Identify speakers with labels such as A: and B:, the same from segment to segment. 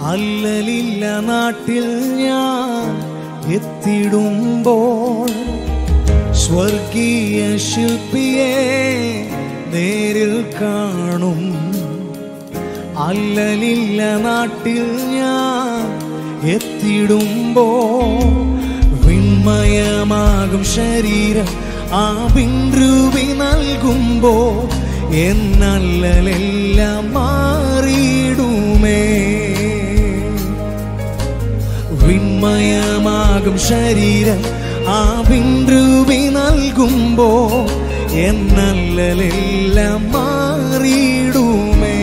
A: അല്ലലില്ല നാട്ടിൽ ഞാൻ എത്തിടുമ്പോൾ സ്വർഗീയ ശില്പിയെ നേരിൽ കാണും അല്ലലില്ല നാട്ടിൽ ഞാൻ എത്തിടുമ്പോ വിൺമയമാകും ശരീരം ആ പിൻരൂപി നൽകുമ്പോ എന്നല്ലലെല്ലാം മാറിയിടുമേ വിൺമയമാകും ശരീരം ആ പിൻരൂപി നൽകുമ്പോ എന്നല്ലലെല്ലാം മാറിയിടുമേ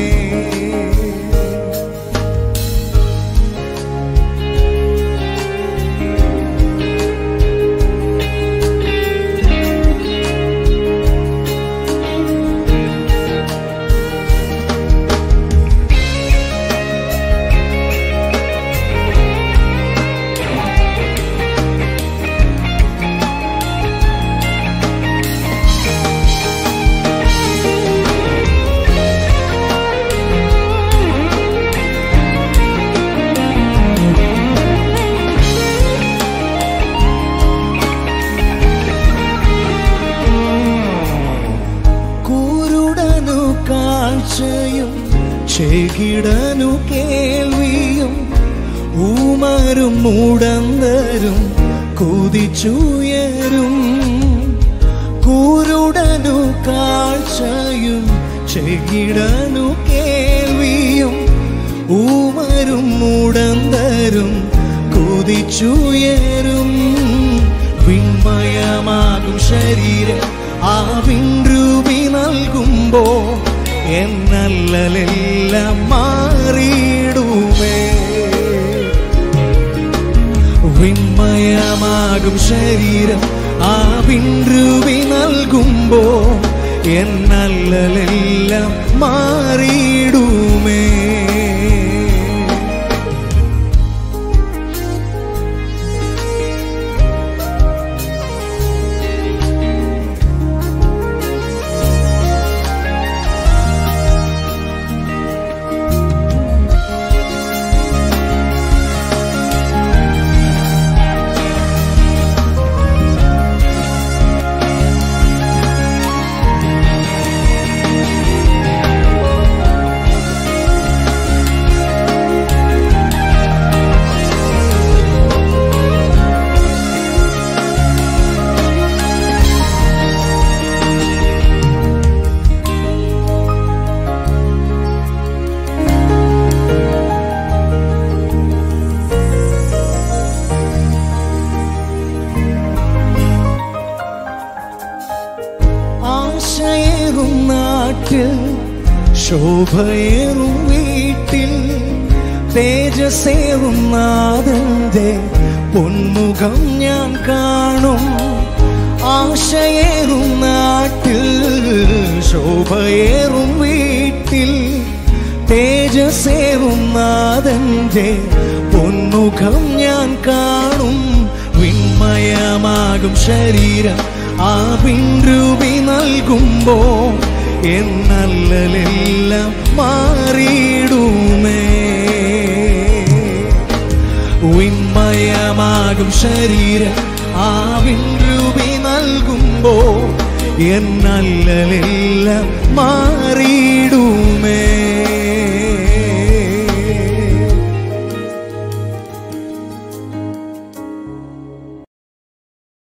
A: കുരുടനു കാഴ്ചയും ചെകിടനു കേൾവിയും ഊമരും മൂടന്തരും കുതിച്ചുയരും കുരുടനു കാഴ്ചയും ചെകിടനു കേൾവിയും ഊമരും മൂടന്തരും കുതിച്ചുയരും വിൺമയമാകും ശരീരം ആ വിൺരൂപി നൽകുമ്പോ എന്നല്ലലെല്ലാം മാറിയിടുമേ വിൺമയമാകും ശരീരം ആ വിൺരൂപി നൽകുമ്പോ എന്നല്ലലെല്ലാം മാറിയിടുമേ ആശയേറും നാട്ടിൽ ശോഭയേറും വീട്ടിൽ തേജസേറും നാഥന്റെ പൊന്മുഖം ഞാൻ കാണും ആശയേറും നാട്ടിൽ ശോഭയേറും വീട്ടിൽ തേജസേറും നാഥന്റെ പൊന്മുഖം ഞാൻ കാണും വിൺമയമാകും ശരീരം ആ പിൻരൂപി നൽകുമ്പോ എന്നല്ലലെല്ലാം മാറിയിടുമേ വിൺമയമാകും ശരീരം ആ വിൻരൂപി നൽകുമ്പോ എന്നല്ലലെല്ലാം മാറിയിടുമേ